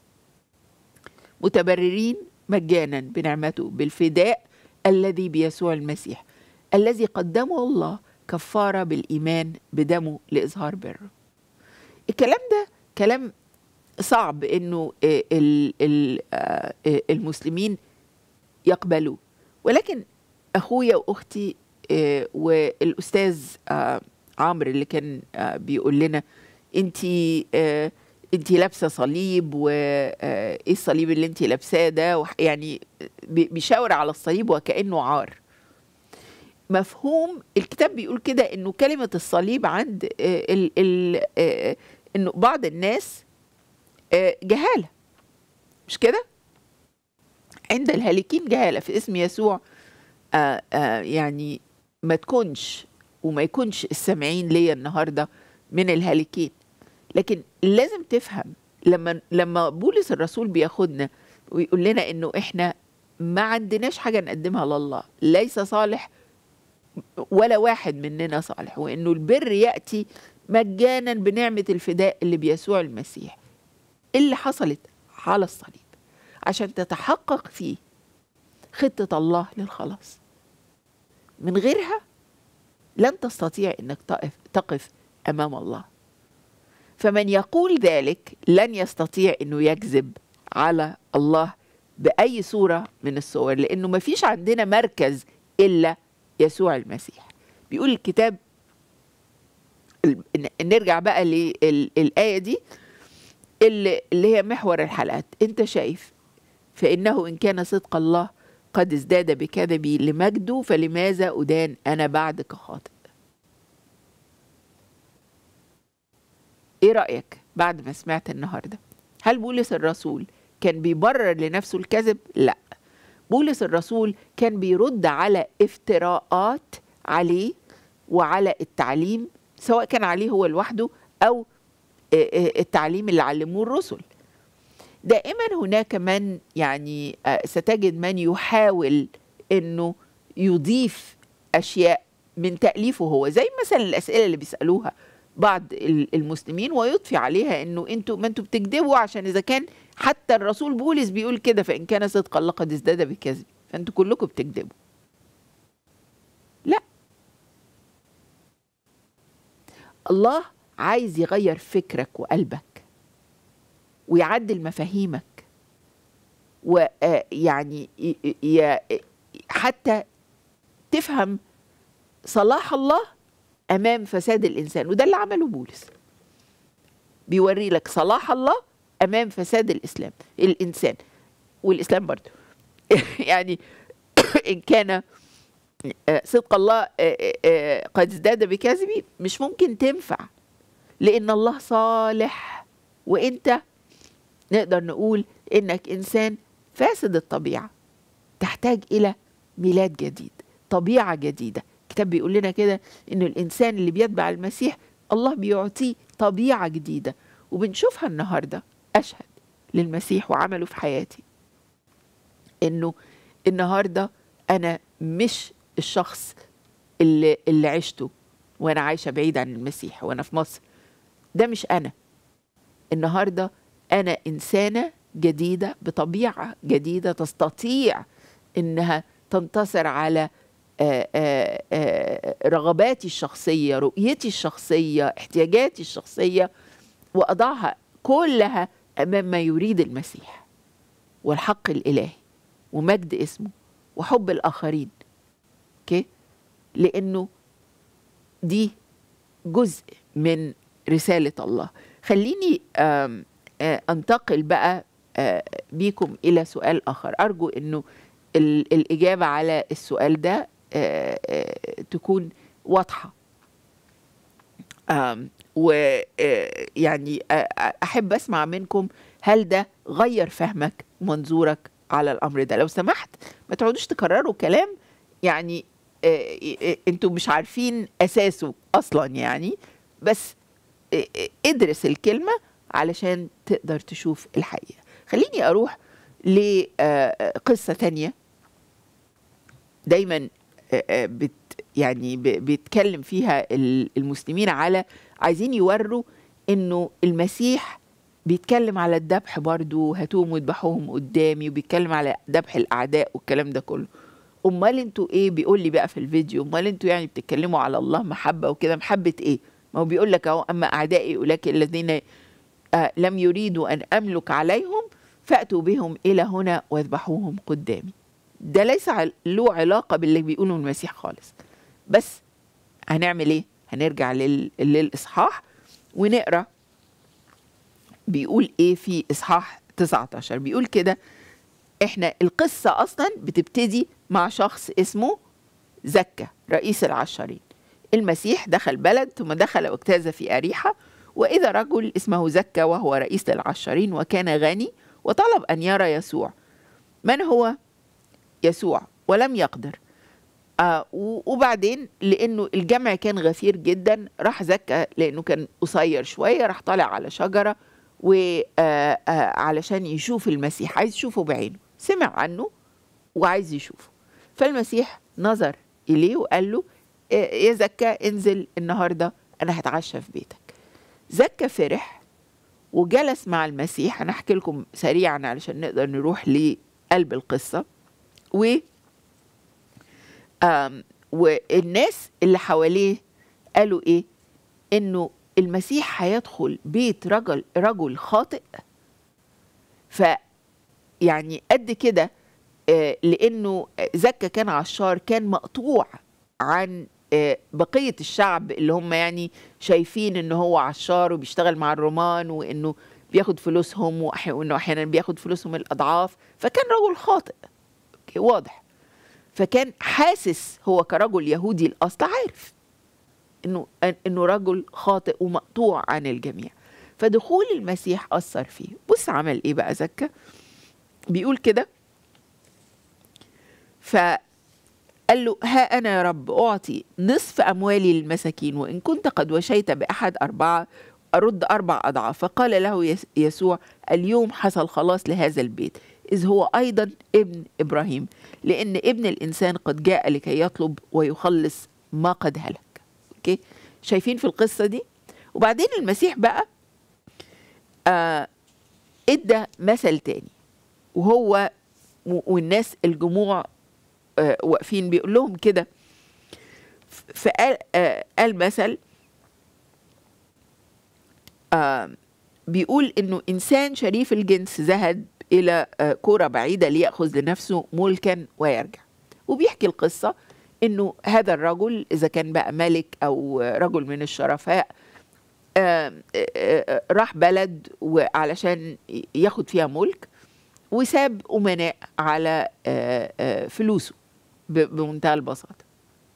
متبررين مجانا بنعمته بالفداء الذي بيسوع المسيح الذي قدمه الله كفارة بالإيمان بدمه لإظهار بره الكلام ده كلام صعب إنه آه، ال- ال- آه، آه، المسلمين يقبلوه ولكن أخويا وأختي آه، والأستاذ آه، عمرو اللي كان آه، بيقول لنا انت انت لابسه صليب وايه الصليب اللي انت لابساه ده وح- يعني بي- بيشاور على الصليب وكانه عار مفهوم الكتاب بيقول كده انه كلمه الصليب عند آه، ال ال آه، انه بعض الناس آه، جهاله مش كده عند الهالكين جهاله في اسم يسوع آه، آه، يعني ما تكونش وما يكونش السامعين ليا النهارده من الهالكين لكن لازم تفهم لما لما بولس الرسول بياخدنا ويقول لنا انه احنا ما عندناش حاجه نقدمها لله ليس صالح ولا واحد مننا صالح وانه البر ياتي مجانا بنعمه الفداء اللي بيسوع المسيح اللي حصلت على الصليب عشان تتحقق فيه خطه الله للخلاص من غيرها لن تستطيع انك تقف تقف امام الله فمن يقول ذلك لن يستطيع انه يكذب على الله باي صوره من الصور لانه ما فيش عندنا مركز الا يسوع المسيح بيقول الكتاب ال- ن- نرجع بقى للايه دي اللي, اللي هي محور الحلقات انت شايف فانه ان كان صدق الله قد ازداد بكذبي لمجده فلماذا أدان أنا بعدك خاطئ ايه رأيك بعد ما سمعت النهاردة هل بولس الرسول كان بيبرر لنفسه الكذب لا بولس الرسول كان بيرد على افتراءات عليه وعلى التعليم سواء كان عليه هو لوحده او آه، آه، التعليم اللي علموه الرسل دائما هناك من يعني آه، ستجد من يحاول انه يضيف اشياء من تاليفه هو زي مثلا الاسئله اللي بيسالوها بعض ال- المسلمين ويضفي عليها انه انتوا ما انتوا بتكذبوا عشان اذا كان حتى الرسول بولس بيقول كده فان كان صدقا لقد ازداد بكذب فانتوا كلكم بتكذبوا لا الله عايز يغير فكرك وقلبك ويعدل مفاهيمك ويعني حتى تفهم صلاح الله امام فساد الانسان وده اللي عمله بولس بيوري لك صلاح الله امام فساد الاسلام الانسان والاسلام برضه يعني ان كان آه، صدق الله آه، آه، قد ازداد بكذبي مش ممكن تنفع لان الله صالح وانت نقدر نقول انك انسان فاسد الطبيعه تحتاج الى ميلاد جديد طبيعه جديده الكتاب بيقول لنا كده ان الانسان اللي بيتبع المسيح الله بيعطيه طبيعه جديده وبنشوفها النهارده اشهد للمسيح وعمله في حياتي انه النهارده انا مش الشخص اللي اللي عشته وانا عايشه بعيد عن المسيح وانا في مصر ده مش انا النهارده انا انسانه جديده بطبيعه جديده تستطيع انها تنتصر على آه، آه، آه، رغباتي الشخصيه رؤيتي الشخصيه احتياجاتي الشخصيه واضعها كلها امام ما يريد المسيح والحق الالهي ومجد اسمه وحب الاخرين اوكي لانه دي جزء من رساله الله خليني آم، آه، انتقل بقى آه، بيكم الى سؤال اخر ارجو انه ال- الاجابه على السؤال ده آه، آه، تكون واضحه ويعني احب اسمع منكم هل ده غير فهمك ومنظورك على الامر ده لو سمحت ما تقعدوش تكرروا كلام يعني آه، آه، انتوا مش عارفين اساسه اصلا يعني بس آه، آه، ادرس الكلمه علشان تقدر تشوف الحقيقه خليني اروح لقصه تانية دايما آه، آه، بت يعني ب- بيتكلم فيها ال- المسلمين على عايزين يوروا انه المسيح بيتكلم على الذبح برضو هاتوهم واذبحوهم قدامي وبيتكلم على ذبح الاعداء والكلام ده كله امال انتوا ايه بيقول لي بقى في الفيديو امال انتوا يعني بتتكلموا على الله محبه وكده محبه ايه ما هو بيقول لك اهو اما اعدائي اولئك الذين آه لم يريدوا ان املك عليهم فاتوا بهم الى هنا واذبحوهم قدامي ده ليس عل- له علاقه باللي بيقوله المسيح خالص بس هنعمل ايه هنرجع لل... للاصحاح ونقرا بيقول ايه في اصحاح 19 بيقول كده احنا القصه اصلا بتبتدي مع شخص اسمه زكا رئيس العشارين المسيح دخل بلد ثم دخل واجتاز في أريحة وإذا رجل اسمه زكا وهو رئيس العشارين وكان غني وطلب أن يرى يسوع من هو يسوع ولم يقدر آه و- وبعدين لأنه الجمع كان غفير جدا راح زكا لأنه كان قصير شوية راح طالع على شجرة وعلشان يشوف المسيح عايز يشوفه بعينه سمع عنه وعايز يشوفه فالمسيح نظر إليه وقال له إيه يا زكا انزل النهاردة أنا هتعشى في بيتك زكا فرح وجلس مع المسيح أنا أحكي لكم سريعا علشان نقدر نروح لقلب القصة و آم، والناس اللي حواليه قالوا إيه إنه المسيح هيدخل بيت رجل رجل خاطئ ف يعني قد كده آه، لانه زكا كان عشار كان مقطوع عن آه، بقيه الشعب اللي هم يعني شايفين ان هو عشار وبيشتغل مع الرومان وانه بياخد فلوسهم وأح- وانه احيانا بياخد فلوسهم الاضعاف فكان رجل خاطئ أوكي، واضح فكان حاسس هو كرجل يهودي الاصل عارف انه انه رجل خاطئ ومقطوع عن الجميع فدخول المسيح اثر فيه بص عمل ايه بقى زكا بيقول كده فقال له ها انا يا رب اعطي نصف اموالي للمساكين وان كنت قد وشيت باحد اربعه ارد اربع اضعاف فقال له يس- يسوع اليوم حصل خلاص لهذا البيت اذ هو ايضا ابن ابراهيم لان ابن الانسان قد جاء لكي يطلب ويخلص ما قد هلك اوكي شايفين في القصه دي وبعدين المسيح بقى آه ادى مثل تاني وهو و- والناس الجموع آه واقفين بيقول لهم كده ف- فقال آه قال مثل آه بيقول انه انسان شريف الجنس ذهب الى آه كرة بعيدة ليأخذ لنفسه ملكا ويرجع وبيحكي القصة انه هذا الرجل اذا كان بقى ملك او آه، رجل من الشرفاء آه، آه، آه، راح بلد وعلشان ياخد فيها ملك وساب أمناء على آه، آه، فلوسه ب- بمنتهى البساطة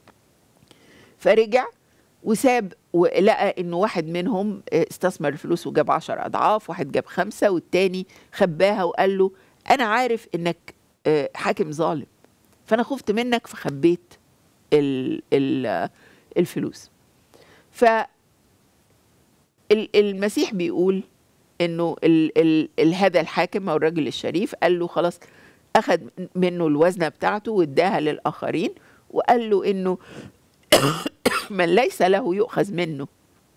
فرجع وساب ولقى انه واحد منهم آه، استثمر الفلوس وجاب عشر اضعاف واحد جاب خمسة والتاني خباها وقال له انا عارف انك آه، حاكم ظالم فانا خفت منك فخبيت ال- ال- آه، الفلوس ف ال- المسيح بيقول انه ال ال ال هذا الحاكم او الراجل الشريف قال له خلاص اخذ منه الوزنه بتاعته واداها للاخرين وقال له انه من ليس له يؤخذ منه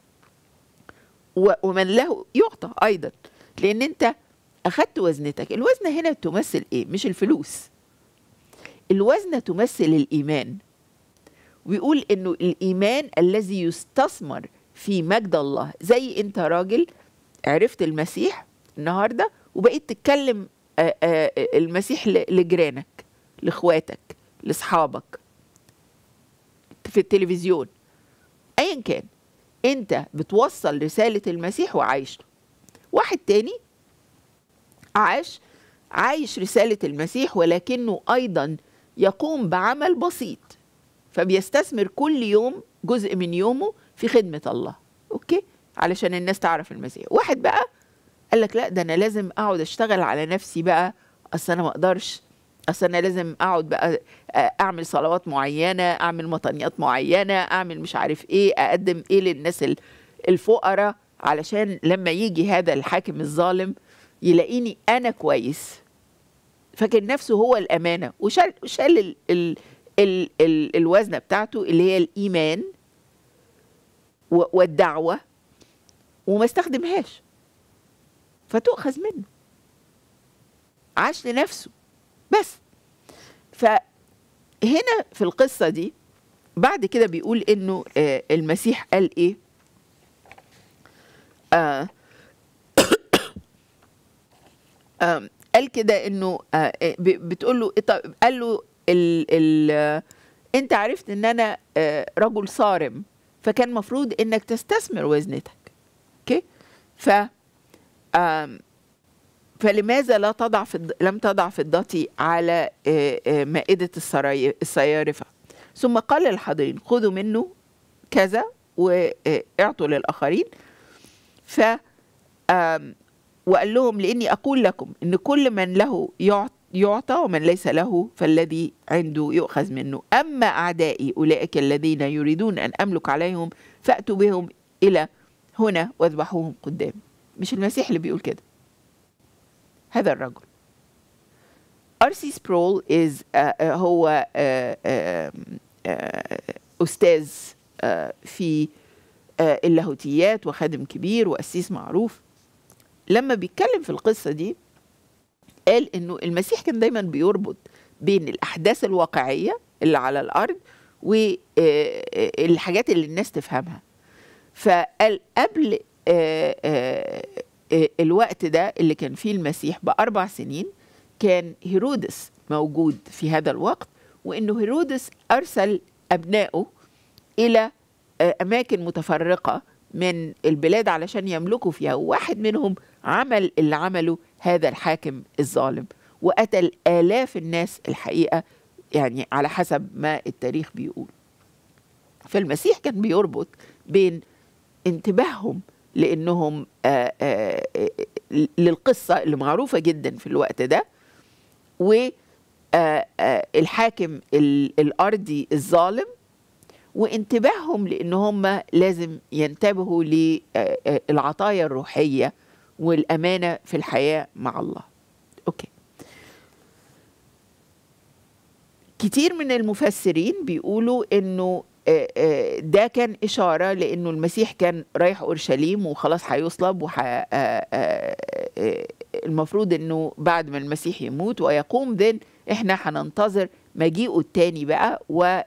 و- ومن له يعطى ايضا لان انت اخذت وزنتك الوزنه هنا تمثل ايه مش الفلوس الوزنه تمثل الايمان ويقول انه الايمان الذي يستثمر في مجد الله زي انت راجل عرفت المسيح النهارده وبقيت تتكلم آه، آه، المسيح ل- لجيرانك لاخواتك لاصحابك في التلفزيون ايا كان انت بتوصل رساله المسيح وعايش له واحد تاني عاش عايش رساله المسيح ولكنه ايضا يقوم بعمل بسيط فبيستثمر كل يوم جزء من يومه في خدمه الله اوكي علشان الناس تعرف المسيح واحد بقى قال لك لا ده انا لازم اقعد اشتغل على نفسي بقى اصل انا ما اقدرش اصل انا لازم اقعد بقى آه، اعمل صلوات معينه اعمل مطنيات معينه اعمل مش عارف ايه اقدم ايه للناس ال- الفقراء علشان لما يجي هذا الحاكم الظالم يلاقيني انا كويس فاكر نفسه هو الامانه وشال شال ال ال ال ال الوزنه بتاعته اللي هي الايمان و- والدعوه وما استخدمهاش فتؤخذ منه عاش لنفسه بس فهنا في القصة دي بعد كده بيقول انه آه، المسيح قال ايه آه آه قال كده انه آه آه، ب- بتقول له إيه طب- قال له ال ال آه، انت عرفت ان انا آه، رجل صارم فكان مفروض انك تستثمر وزنتك اوكي ف آم، فلماذا لا تضع في لم تضع فضتي على آه، آه، مائدة السراي- الصيارفة ثم قال للحاضرين خذوا منه كذا واعطوا للآخرين ف آم، وقال لهم لاني اقول لكم ان كل من له يعط- يعطى ومن ليس له فالذي عنده يؤخذ منه اما اعدائي اولئك الذين يريدون ان املك عليهم فاتوا بهم الى هنا واذبحوهم قدامي مش المسيح اللي بيقول كده هذا الرجل ارسي سبرول از هو آه، آه، آه، استاذ آه، في آه، اللاهوتيات وخادم كبير وقسيس معروف لما بيتكلم في القصة دي قال انه المسيح كان دايما بيربط بين الاحداث الواقعية اللي على الارض والحاجات اللي الناس تفهمها فقال قبل آه، آه، آه، الوقت ده اللي كان فيه المسيح بأربع سنين كان هيرودس موجود في هذا الوقت وانه هيرودس ارسل ابنائه الى آه، اماكن متفرقه من البلاد علشان يملكوا فيها وواحد منهم عمل اللي عمله هذا الحاكم الظالم وقتل آلاف الناس الحقيقة يعني على حسب ما التاريخ بيقول فالمسيح كان بيربط بين انتباههم لانهم آآ آآ للقصه اللي معروفه جدا في الوقت ده والحاكم الارضي الظالم وانتباههم لان هم لازم ينتبهوا للعطايا الروحيه والامانه في الحياه مع الله اوكي كتير من المفسرين بيقولوا انه ده كان إشارة لأنه المسيح كان رايح أورشليم وخلاص هيصلب وح... المفروض أنه بعد ما المسيح يموت ويقوم ذن إحنا هننتظر مجيئه التاني بقى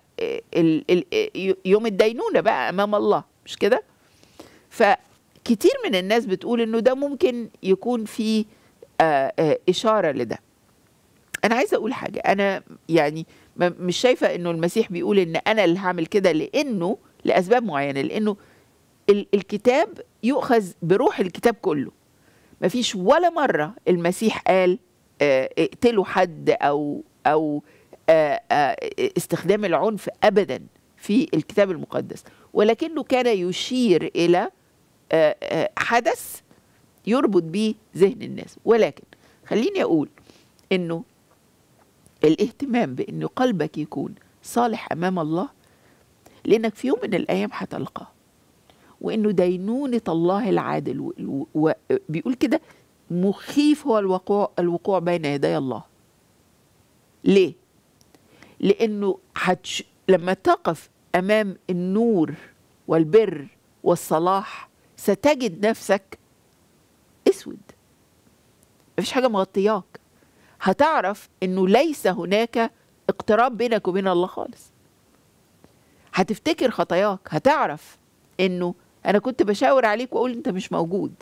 ويوم الدينونة بقى أمام الله مش كده؟ فكتير من الناس بتقول أنه ده ممكن يكون في إشارة لده أنا عايزة أقول حاجة أنا يعني مش شايفه انه المسيح بيقول ان انا اللي هعمل كده لانه لاسباب معينه لانه الكتاب يؤخذ بروح الكتاب كله مفيش ولا مره المسيح قال اقتلوا حد او او استخدام العنف ابدا في الكتاب المقدس ولكنه كان يشير الى حدث يربط به ذهن الناس ولكن خليني اقول انه الاهتمام بأن قلبك يكون صالح أمام الله لأنك في يوم من الأيام هتلقاه وأنه دينونة الله العادل وبيقول كده مخيف هو الوقوع, الوقوع بين يدي الله ليه؟ لأنه هتش... لما تقف أمام النور والبر والصلاح ستجد نفسك اسود مفيش حاجة مغطياك هتعرف انه ليس هناك اقتراب بينك وبين الله خالص هتفتكر خطاياك هتعرف انه انا كنت بشاور عليك واقول انت مش موجود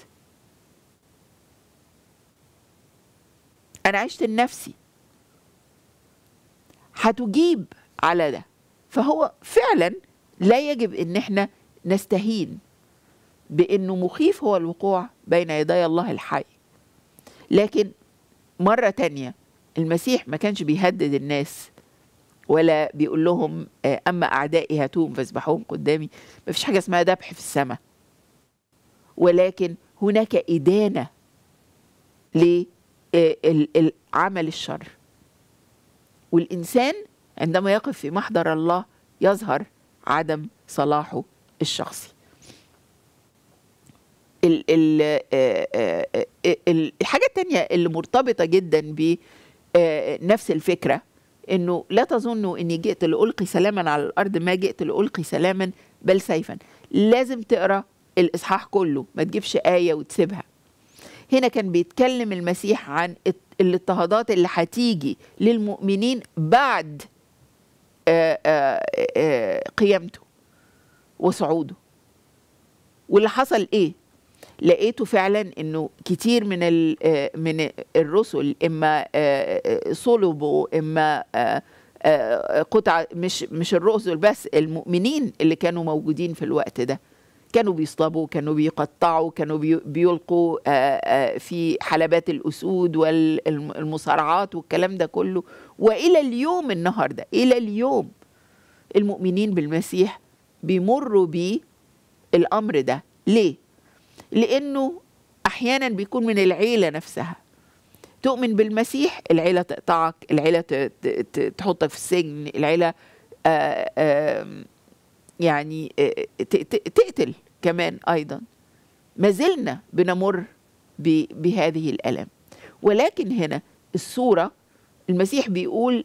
انا عشت لنفسي هتجيب على ده فهو فعلا لا يجب ان احنا نستهين بانه مخيف هو الوقوع بين يدي الله الحي لكن مرة تانية المسيح ما كانش بيهدد الناس ولا بيقول لهم أما أعدائي هاتوهم فاذبحوهم قدامي ما فيش حاجة اسمها ذبح في السماء ولكن هناك إدانة لعمل الشر والإنسان عندما يقف في محضر الله يظهر عدم صلاحه الشخصي ال ال الحاجة التانية اللي مرتبطة جدا بنفس الفكرة انه لا تظنوا اني جئت لألقي سلاما على الارض ما جئت لألقي سلاما بل سيفا لازم تقرا الاصحاح كله ما تجيبش آية وتسيبها هنا كان بيتكلم المسيح عن الاضطهادات اللي هتيجي للمؤمنين بعد آآ آآ قيامته وصعوده واللي حصل ايه لقيته فعلا انه كتير من من الرسل اما صلبوا اما قطع مش مش الرسل بس المؤمنين اللي كانوا موجودين في الوقت ده كانوا بيصلبوا كانوا بيقطعوا كانوا بيلقوا في حلبات الاسود والمصارعات والكلام ده كله والى اليوم النهارده الى اليوم المؤمنين بالمسيح بيمروا بالامر ده ليه لانه احيانا بيكون من العيله نفسها تؤمن بالمسيح العيله تقطعك العيله تحطك في السجن العيله آآ آآ يعني تقتل كمان ايضا ما زلنا بنمر بهذه الالم ولكن هنا الصوره المسيح بيقول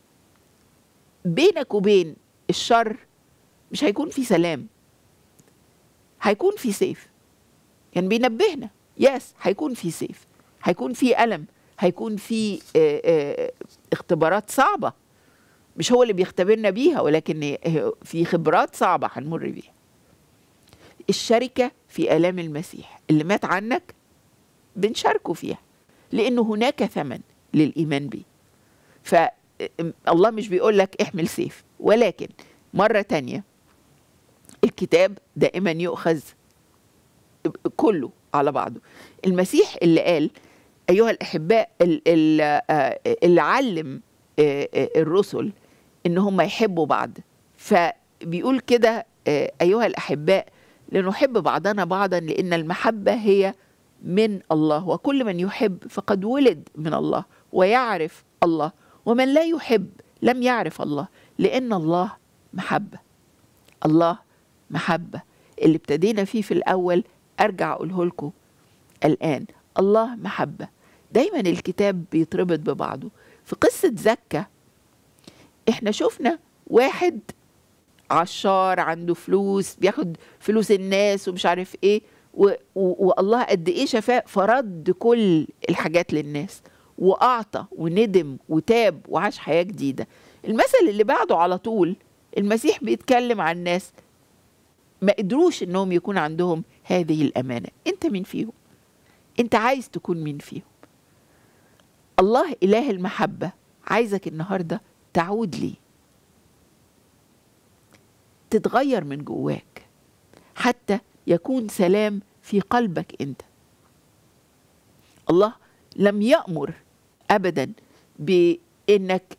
بينك وبين الشر مش هيكون في سلام هيكون في سيف كان يعني بينبهنا يس هيكون في سيف هيكون في ألم هيكون في اه اه اختبارات صعبة مش هو اللي بيختبرنا بيها ولكن في خبرات صعبة هنمر بيها الشركة في آلام المسيح اللي مات عنك بنشاركه فيها لأنه هناك ثمن للإيمان به فالله مش بيقول لك احمل سيف ولكن مرة تانية الكتاب دائما يؤخذ كله على بعضه المسيح اللي قال أيها الأحباء اللي علم الرسل ان هم يحبوا بعض فبيقول كده آه، ايها الاحباء لنحب بعضنا بعضا لان المحبه هي من الله وكل من يحب فقد ولد من الله ويعرف الله ومن لا يحب لم يعرف الله لان الله محبه الله محبه اللي ابتدينا فيه في الاول ارجع اقوله لكم الان الله محبه دايما الكتاب بيتربط ببعضه في قصه زكا احنا شفنا واحد عشار عنده فلوس بياخد فلوس الناس ومش عارف ايه و و والله قد ايه شفاء فرد كل الحاجات للناس واعطى وندم وتاب وعاش حياه جديده المثل اللي بعده على طول المسيح بيتكلم عن ناس ما قدروش انهم يكون عندهم هذه الامانه انت مين فيهم انت عايز تكون مين فيهم الله اله المحبه عايزك النهارده تعود ليه تتغير من جواك حتى يكون سلام في قلبك انت الله لم يأمر ابدا بانك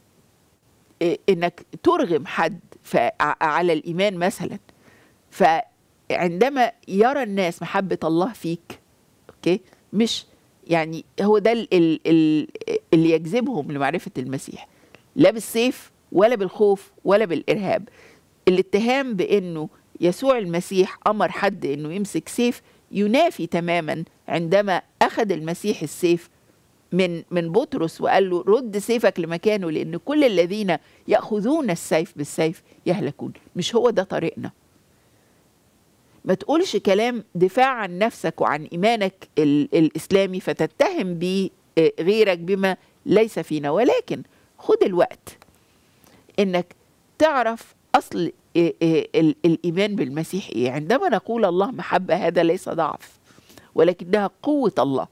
انك ترغم حد ف- على الايمان مثلا فعندما يرى الناس محبه الله فيك اوكي مش يعني هو ده ال- ال- ال- اللي يجذبهم لمعرفه المسيح لا بالسيف ولا بالخوف ولا بالارهاب الاتهام بانه يسوع المسيح امر حد انه يمسك سيف ينافي تماما عندما اخذ المسيح السيف من من بطرس وقال له رد سيفك لمكانه لان كل الذين ياخذون السيف بالسيف يهلكون مش هو ده طريقنا ما تقولش كلام دفاع عن نفسك وعن ايمانك ال- الاسلامي فتتهم بيه آه، غيرك بما ليس فينا ولكن خد الوقت انك تعرف اصل إيه إيه ال- الايمان بالمسيح ايه عندما نقول الله محبه هذا ليس ضعف ولكنها قوه الله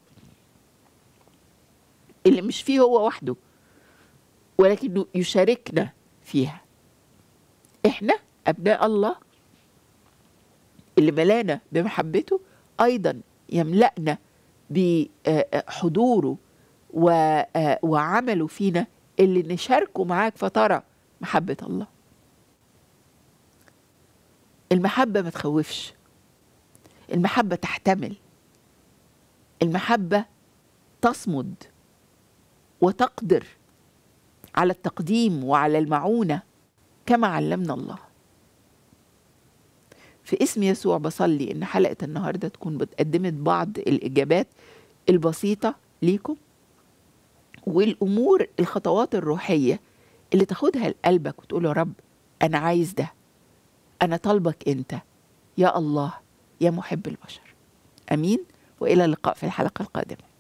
اللي مش فيه هو وحده ولكنه يشاركنا فيها احنا ابناء الله اللي ملانا بمحبته ايضا يملأنا بحضوره و- آه، وعمله فينا اللي نشاركه معاك فترى محبه الله المحبة ما تخوفش المحبة تحتمل المحبة تصمد وتقدر على التقديم وعلى المعونة كما علمنا الله في اسم يسوع بصلي ان حلقة النهاردة تكون قدمت بعض الإجابات البسيطة ليكم والأمور الخطوات الروحية اللي تاخدها لقلبك وتقول يا رب أنا عايز ده أنا طالبك أنت يا الله يا محب البشر أمين وإلى اللقاء في الحلقة القادمة